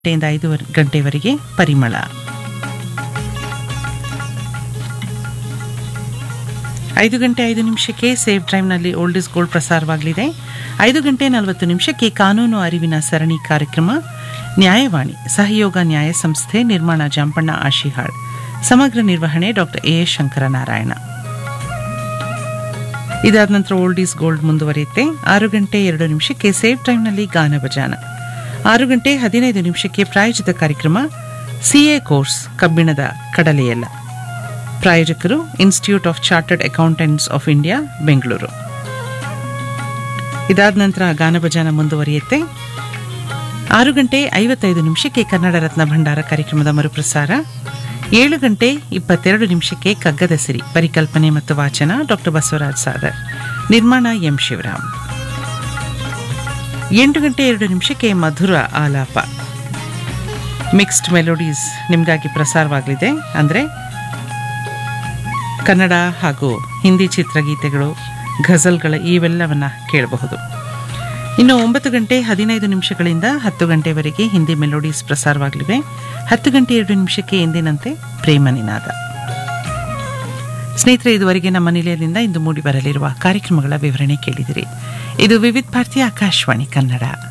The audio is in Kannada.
ಗಂಟೆಯಿಂದ ಐದು ಗಂಟೆವರೆಗೆ ಪರಿಮಳ ಐದು ಗಂಟೆ ಐದು ನಿಮಿಷಕ್ಕೆ ಸೇಫ್ ಡ್ರೈವ್ನಲ್ಲಿ ಓಲ್ಡ್ ಇಸ್ ಗೋಲ್ಡ್ ಪ್ರಸಾರವಾಗಲಿದೆ ಐದು ಗಂಟೆ ನಲವತ್ತು ನಿಮಿಷಕ್ಕೆ ಕಾನೂನು ಅರಿವಿನ ಸರಣಿ ಕಾರ್ಯಕ್ರಮ ನ್ಯಾಯವಾಣಿ ಸಹಯೋಗ ನ್ಯಾಯ ಸಂಸ್ಥೆ ನಿರ್ಮಾಣ ಜಾಂಪಣ್ಣ ಆಶಿಹಾಳ್ ಸಮಗ್ರ ನಿರ್ವಹಣೆ ಡಾಕ್ಟರ್ ಎ ಎಸ್ ಶಂಕರನಾರಾಯಣ ಇದಾದ ನಂತರ ಓಲ್ಡ್ ಈಸ್ ಗೋಲ್ಡ್ ಮುಂದುವರಿಯುತ್ತೆ ಆರು ಗಂಟೆ ಎರಡು ನಿಮಿಷಕ್ಕೆ ಸೇಫ್ ಟೈಮ್ನಲ್ಲಿ ಗಾನ ಭಜಾನ ಆರು ಗಂಟೆ ಹದಿನೈದು ನಿಮಿಷಕ್ಕೆ ಪ್ರಾಯೋಜಿತ ಕಾರ್ಯಕ್ರಮ ಸಿಎ ಕೋರ್ಸ್ ಕಬ್ಬಿಣದ ಕಡಲೆಯಲ್ಲ ಪ್ರಾಯೋಜಕರು institute of chartered accountants of India Bengaluru ಇದಾದ ನಂತರ ಗಾನ ಭಜಾನ ಮುಂದುವರಿಯುತ್ತೆ ಆರು ಗಂಟೆ ಐವತ್ತೈದು ನಿಮಿಷಕ್ಕೆ ಕನ್ನಡ ರತ್ನ ಭಂಡಾರ ಕಾರ್ಯಕ್ರಮದ ಮರುಪ್ರಸಾರ ಏಳು ಗಂಟೆ ಇಪ್ಪತ್ತೆರಡು ನಿಮಿಷಕ್ಕೆ ಕಗ್ಗದ ಸಿರಿ ಪರಿಕಲ್ಪನೆ ಮತ್ತು ವಾಚನ ಡಾಕ್ಟರ್ ಬಸವರಾಜ್ ಸಾದರ್ ನಿರ್ಮಾಣ ಎಂ ಶಿವರಾಮ್ ಎಂಟು ಗಂಟೆ ಎರಡು ನಿಮಿಷಕ್ಕೆ ಮಧುರ ಆಲಾಪ ಮಿಕ್ಸ್ಡ್ ಮೆಲೋಡೀಸ್ ನಿಮಗಾಗಿ ಪ್ರಸಾರವಾಗಲಿದೆ ಅಂದರೆ ಕನ್ನಡ ಹಾಗೂ ಹಿಂದಿ ಚಿತ್ರಗೀತೆಗಳು ಘಜಲ್ಗಳ ಇವೆಲ್ಲವನ್ನ ಕೇಳಬಹುದು ಇನ್ನು ಒಂಬತ್ತು ಗಂಟೆ ಹದಿನೈದು ನಿಮಿಷಗಳಿಂದ ಹತ್ತು ಗಂಟೆವರೆಗೆ ಹಿಂದಿ ಮೆಲೋಡೀಸ್ ಪ್ರಸಾರವಾಗಲಿವೆ ಹತ್ತು ಗಂಟೆ ಎರಡು ನಿಮಿಷಕ್ಕೆ ಎಂದಿನಂತೆ ಪ್ರೇಮ ನಿನಾದ ಸ್ನೇಹಿತರೆ ಇದುವರೆಗೆ ನಮ್ಮ ನಿಲಯದಿಂದ ಇಂದು ಮೂಡಿ ಬರಲಿರುವ ಕಾರ್ಯಕ್ರಮಗಳ ವಿವರಣೆ ಕೇಳಿದಿರಿ ಇದು ವಿವಿಧ ಭಾರತಿ ಆಕಾಶವಾಣಿ ಕನ್ನಡ